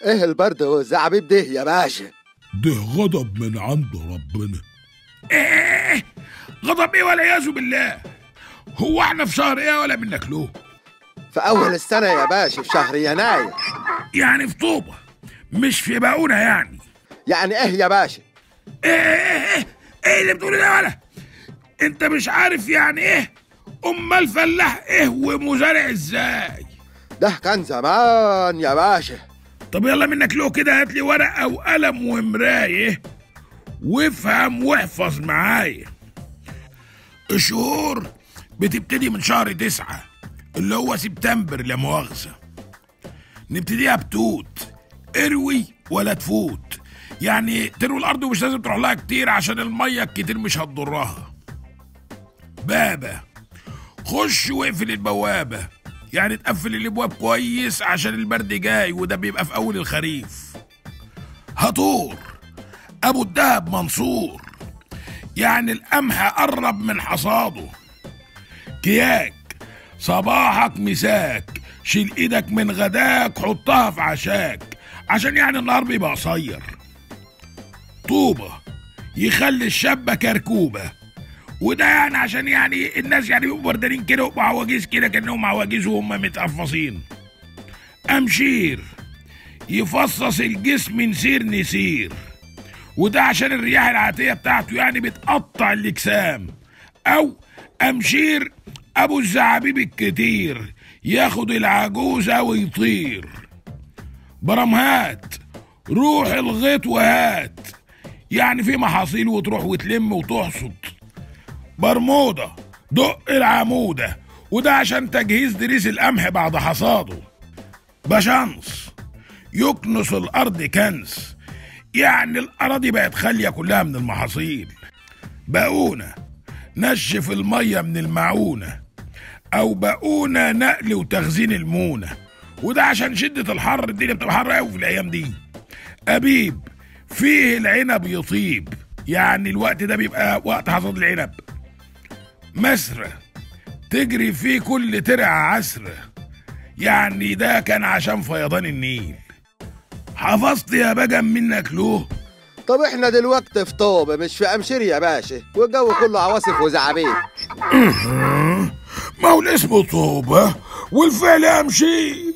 ايه البرد والزعبيب ده يا باشا ده غضب من عند ربنا ايه غضب ايه والعياذ بالله هو احنا في شهر ايه ولا منك له في اول السنه يا باشا في شهر يناير يعني في طوبة مش في باقونة يعني يعني ايه يا باشا ايه ايه ايه ايه اللي بتقوله ده ولا انت مش عارف يعني ايه امال فلاح ايه ومزارع ازاي ده كان زمان يا باشا طب يلا منك له كده هات لي ورقه وقلم ومرايه وافهم واحفظ معايا الشهور بتبتدي من شهر تسعة اللي هو سبتمبر لا مؤاخذة نبتديها بتوت اروي ولا تفوت يعني تروي الأرض ومش لازم تروح لها كتير عشان المية الكتير مش هتضرها بابا خش واقفل البوابة يعني تقفل الابواب كويس عشان البرد جاي وده بيبقى في اول الخريف هطور ابو الدهب منصور يعني القمح قرب من حصاده كياك صباحك مساك شيل ايدك من غداك حطها في عشاك عشان يعني النهار بيبقى قصير طوبة يخلي الشابة كركوبة وده يعني عشان يعني الناس يعني بيبقوا بردانين كده ويبقوا عواجيز كده كانهم عواجيز وهم متقفصين امشير يفصص الجسم نسير نسير وده عشان الرياح العاتية بتاعته يعني بتقطع الأجسام أو أمشير أبو الزعابيب الكتير ياخد العجوزة ويطير برمهات روح الغيط وهات يعني في محاصيل وتروح وتلم وتحصد برمودا دق العمودة وده عشان تجهيز دريس القمح بعد حصاده بشنص يكنس الأرض كنس يعني الأراضي بقت خالية كلها من المحاصيل بقونة نشف المية من المعونة أو بقونة نقل وتخزين المونة وده عشان شدة الحر الدنيا بتبقى حر أوي في الأيام دي أبيب فيه العنب يطيب يعني الوقت ده بيبقى وقت حصاد العنب مسرة تجري فيه كل ترع عسرة يعني ده كان عشان فيضان النيل حفظت يا بجم منك له طب احنا دلوقتي في طوبة مش في امشير يا باشا والجو كله عواصف وزعابيب ما هو الاسم طوبة والفعل امشي